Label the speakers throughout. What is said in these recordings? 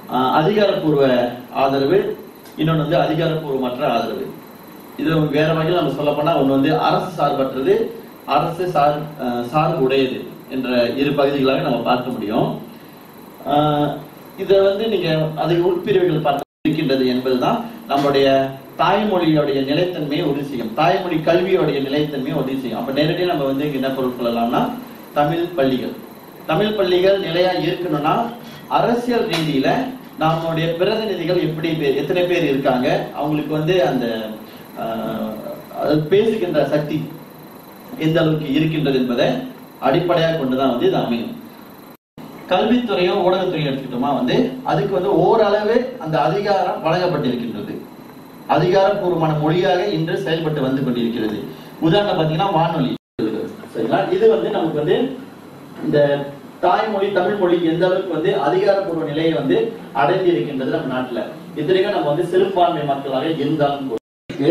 Speaker 1: ஆஹ், அதிகாரப்பூர்வ ஆதரவு இன்னொன்று வந்து அதிகாரப்பூர்வமற்ற ஆதரவு இது வேற வகையில் நம்ம சொல்ல போனா ஒன்று வந்து அரசு சார்பற்றது அரசு சார் ஆஹ், சார்பு உடையது என்ற இரு பகுதிகளாக நம்ம பார்க்க முடியும் ஆஹ், இதை வந்து நீங்க அதுக்கு உட்பிரிவுகள் பார்க்க இருக்கின்றது என்பதுதான் நம்மளுடைய தாய்மொழியோடைய நிலைத்தன்மையை உறுதி செய்யும் தாய்மொழி கல்வியோடைய நிலைத்தன்மையை உறுதி செய்யும் அப்ப நேரடியாக நம்ம வந்து இங்க என்ன பொருள் கொள்ளலாம்னா தமிழ் பள்ளிகள் தமிழ் பள்ளிகள் நிலையா இருக்கணும்னா அரசியல் ரீதியில நம்மளுடைய பிரதிநிதிகள் எப்படி பேர் எத்தனை பேர் இருக்காங்க அவங்களுக்கு வந்து அந்த ஆஹ், அது பேசுகின்ற சக்தி எந்த அளவுக்கு இருக்கின்றது என்பதை அடிப்படையாக கொண்டுதான் வந்து இது அமையும் கல்வித்துறையும் ஊடகத்துறையும் எடுத்துக்கிட்டோமா வந்து அதுக்கு வந்து ஓரளவு அந்த அதிகாரம் வழங்கப்பட்டிருக்கின்றது அதிகாரப்பூர்வமான மொழியாக இன்று செயல்பட்டு வந்து கொண்டிருக்கிறது உதாரணம் பாத்தீங்கன்னா வானொலி சரிங்களா இது வந்து நமக்கு வந்து இந்த தாய்மொழி தமிழ் மொழி எந்த அளவுக்கு வந்து அதிகாரப்பூர்வ நிலையை வந்து அடைந்து இருக்கின்றது நம்ம நாட்டுல இத்தனைக்கும் நம்ம வந்து சிறுபான்மை மக்களாக இருந்தாலும் கூட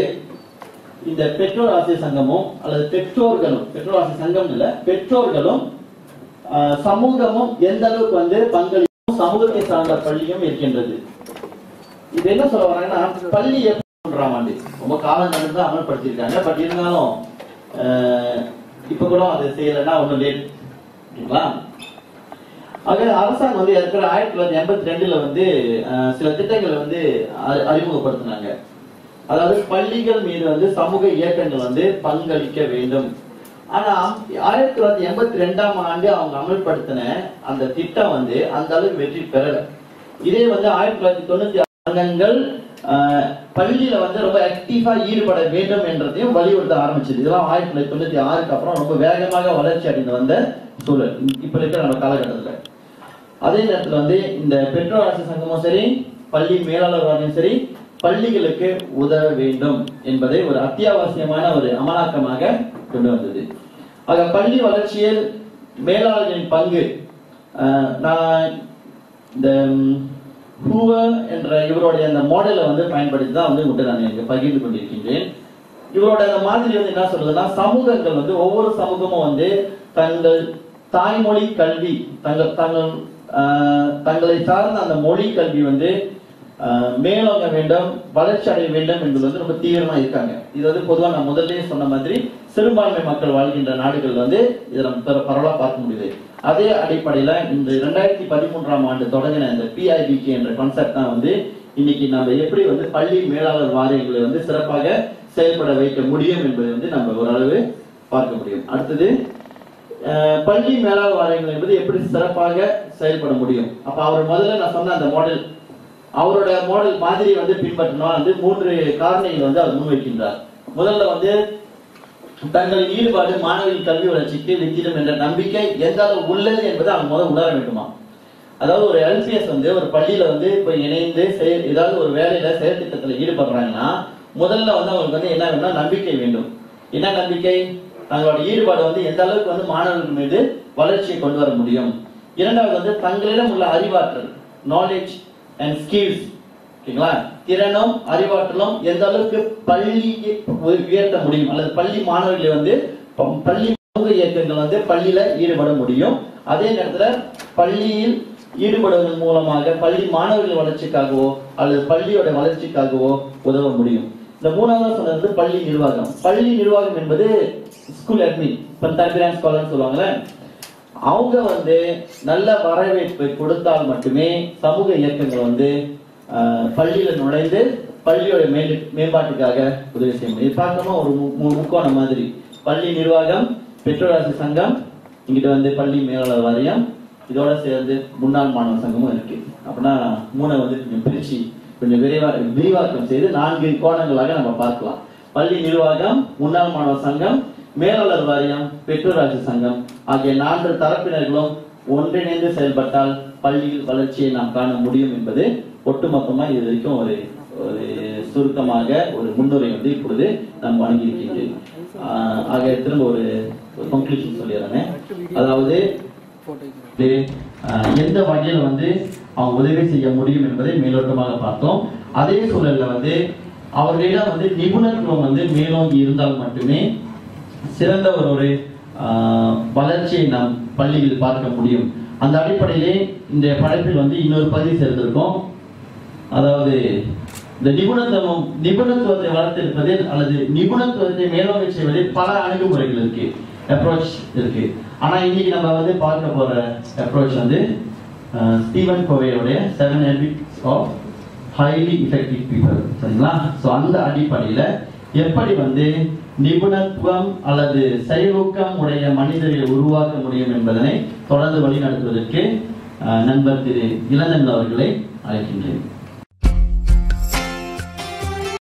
Speaker 1: இந்த பெற்றோர் ஆசிரியர் சங்கமும் அல்லது பெற்றோர்களும் பெற்றோர் ஆசிரியர் சங்கம் இல்ல பெற்றோர்களும் ஆஹ், சமூகமும் எந்த அளவுக்கு வந்து பங்களிப்பும் சமூகத்தை சார்ந்த பள்ளியும் இருக்கின்றது இது என்ன சொல்ல வராங்கன்னா பள்ளி எப்ப மூன்றாம் ஆண்டு ரொம்ப காலம் கடந்து தான் அமல்படுத்தியிருக்காங்க பட் இருந்தாலும் ஆஹ், இப்ப கூட அது செய்யலைன்னா ஒன்றும் லேட் ஓகேங்களா ஆக அரசாங்கம் வந்து இருக்கிற ஆயிரத்தி தொள்ளாயிரத்தி எண்பத்தி ரெண்டுல வந்து ஆஹ், சில திட்டங்களை வந்து அறி- அறிமுகப்படுத்தினாங்க அதாவது பள்ளிகள் மீது வந்து சமூக இயக்கங்கள் வந்து பங்களிக்க வேண்டும் ஆனா ஆயிரத்தி தொள்ளாயிரத்தி எண்பத்தி ரெண்டாம் ஆண்டு அவங்க அமல்படுத்தின அந்த திட்டம் வந்து அந்த அளவுக்கு வெற்றி பெறல இதே வந்து ஆயிரத்தி தொள்ளாயிரத்தி தொண்ணூத்தி சங்கங்கள் ஆஹ், பள்ளியில வந்து ரொம்ப ஆக்டிவா ஈடுபட வேண்டும் என்றதையும் வலியுறுத்த ஆரம்பிச்சது இதெல்லாம் ஆயிரத்தி தொள்ளாயிரத்தி தொண்ணூத்தி ஆறுக்கு அப்புறம் ரொம்ப வேகமாக வளர்ச்சி அடைந்து வந்த சூழல் இப்ப இருக்கிற நம்ம காலகட்டத்துல அதே நேரத்துல வந்து இந்த பெற்றோர் ஆசிரியர் சங்கமும் சரி பள்ளி மேலாளர் வாரியம் சரி பள்ளிகளுக்கு உதவ வேண்டும் என்பதை ஒரு அத்தியாவசியமான ஒரு அமலாக்கமாக கொண்டு வந்தது ஆக பள்ளி வளர்ச்சியில் மேலாளர்களின் பங்கு ஆஹ், நான் இந்த ஹூவர் என்ற இவருடைய அந்த மாடலை வந்து பயன்படுத்தி தான் வந்து உங்கள்கிட்ட நான் இங்க பகிர்ந்து கொண்டிருக்கின்றேன் இவரோட அந்த மாதிரி வந்து என்ன சொல்றதுன்னா சமூகங்கள் வந்து ஒவ்வொரு சமூகமும் வந்து தங்கள் தாய்மொழி கல்வி தங்கள் தங்கள் ஆஹ், தங்களை சார்ந்த அந்த மொழி கல்வி வந்து ஆஹ், மேலோங்க வேண்டும் வளர்ச்சி அடைய வேண்டும் என்பது வந்து ரொம்ப தீவிரமா இருக்காங்க இது வந்து பொதுவா நான் முதல்லயே சொன்ன மாதிரி சிறுபான்மை மக்கள் வாழ்கின்ற நாடுகள் வந்து இதை நம்ம பர- பரவலா பார்க்க முடியுது அதே அடிப்படையில இந்த இரண்டாயிரத்தி பதிமூன்றாம் ஆண்டு தொடங்கின இந்த பிஐபிகே என்ற கான்செப்ட் தான் வந்து இன்னைக்கு நம்ம எப்படி வந்து பள்ளி மேலாளர் வாரியங்களை வந்து சிறப்பாக செயல்பட வைக்க முடியும் என்பதை வந்து நம்ம ஓரளவு பார்க்க முடியும் அடுத்தது அஹ், பள்ளி மேலாளர் வாரியங்கள் என்பது எப்படி சிறப்பாக செயல்பட முடியும் அப்ப அவர் முதல்ல நான் சொன்ன அந்த மாடல் அவரோட மாடல் மாதிரி வந்து பின்பற்றணும் வந்து மூன்று காரணிகள் வந்து அவர் முன்வைக்கின்றார் முதல்ல வந்து தங்களின் ஈடுபாடு மாணவர்களின் கல்வி வளர்ச்சிக்கு வித்திடும் என்ற நம்பிக்கை எந்த அளவு உள்ளது என்பதை அவங்க முதல் உணர வேண்டுமா அதாவது ஒரு எல்பிஎஸ் வந்து ஒரு பள்ளியில வந்து இப்ப இணைந்து செயல் ஏதாவது ஒரு வேலையில செயல் திட்டத்துல ஈடுபடுறாங்கன்னா முதல்ல வந்து அவங்களுக்கு வந்து என்ன வேணும்னா நம்பிக்கை வேண்டும் என்ன நம்பிக்கை தங்களோட ஈடுபாடு வந்து எந்த அளவுக்கு வந்து மாணவர்கள் மீது வளர்ச்சியை கொண்டு வர முடியும் இரண்டாவது வந்து தங்களிடம் உள்ள அறிவாற்றல் நாலேஜ் அண்ட் ஸ்கில்ஸ் ஓகேங்களா திறனும் அறிவாற்றலும் எந்த அளவுக்கு பள்ளியை உயர்த்த முடியும் அல்லது பள்ளி மாணவர்களை வந்து ப- பள்ளி சமூக இயக்கங்கள் வந்து பள்ளியில ஈடுபட முடியும் அதே நேரத்துல பள்ளியில் ஈடுபடுவதன் மூலமாக பள்ளி மாணவர்கள் வளர்ச்சிக்காகவோ அல்லது பள்ளியோட வளர்ச்சிக்காகவோ உதவ முடியும் இந்த மூணாவது சொன்னது வந்து பள்ளி நிர்வாகம் பள்ளி நிர்வாகம் என்பது ஸ்கூல் அட்மின் இப்போ தம்பிரான் ஸ்காலர்னு சொல்லுவாங்கல்ல அவங்க வந்து நல்ல வரவேற்பை கொடுத்தால் மட்டுமே சமூக இயக்கங்கள் வந்து ஆஹ், பள்ளியில நுழைந்து பள்ளியோட மேல் மேம்பாட்டுக்காக உதவி செய்ய முடியும் இது பார்க்கணுமா ஒரு மு- மு- முக்கோணம் மாதிரி பள்ளி நிர்வாகம் பெற்றோராசி சங்கம் இங்கிட்ட வந்து பள்ளி மேலாளர் வாரியம் இதோட சேர்ந்து முன்னாள் மாணவர் சங்கமும் இருக்கு அப்படின்னா மூணை வந்து கொஞ்சம் பிரிச்சு கொஞ்சம் விரைவா விரிவாக்கம் செய்து நான்கு கோணங்களாக நம்ம பார்க்கலாம் பள்ளி நிர்வாகம் முன்னாள் மாணவர் சங்கம் மேலாளர் வாரியம் பெற்றோராட்சி சங்கம் ஆகிய நான்கு தரப்பினர்களும் ஒன்றிணைந்து செயல்பட்டால் பள்ளியில் வளர்ச்சியை நாம் காண முடியும் என்பது ஒட்டுமொத்தமா இது வரைக்கும் ஒரு ஒரு சுருக்கமாக ஒரு முன்னுரை வந்து இப்பொழுது நாம் வழங்கியிருக்கின்றேன் ஆஹ் ஆக திரும்ப ஒரு கன்க்ளூஷன் சொல்லிடுறேன் அதாவது இது, ஆஹ், எந்த வகையில் வந்து அவங்க உதவி செய்ய முடியும் என்பதை மேலோட்டமாக பார்த்தோம் அதே சூழல்ல வந்து அவர்களிடம் வந்து நிபுணத்துவம் வந்து மேலோங்கி இருந்தால் மட்டுமே சிறந்த ஒரு ஒரு ஆஹ், வளர்ச்சியை நாம் பள்ளியில் பார்க்க முடியும் அந்த அடிப்படையிலே இந்த படைப்பில் வந்து இன்னொரு பதிவு சேர்ந்திருக்கோம் அதாவது இந்த நிபுணத்துவம் நிபுணத்துவத்தை வளர்த்தெடுப்பதில் அல்லது நிபுணத்துவத்தை மேலோங்க செய்வதில் பல அணுகுமுறைகள் இருக்கு அப்ரோச் இருக்கு ஆனா இன்னைக்கு நம்ம வந்து பார்க்க போற அப்ரோச் வந்து அஹ், ஸ்டீவன் கோவையோடைய seven habits of highly effective people சரிங்களா ஸோ அந்த அடிப்படையில எப்படி வந்து நிபுணத்துவம் அல்லது செயலூக்கம் உடைய மனிதரை உருவாக்க முடியும் என்பதனை தொடர்ந்து வழிநடத்துவதற்கு அஹ், நண்பர் திரு இளந்தன் அவர்களை அழைக்கின்றேன்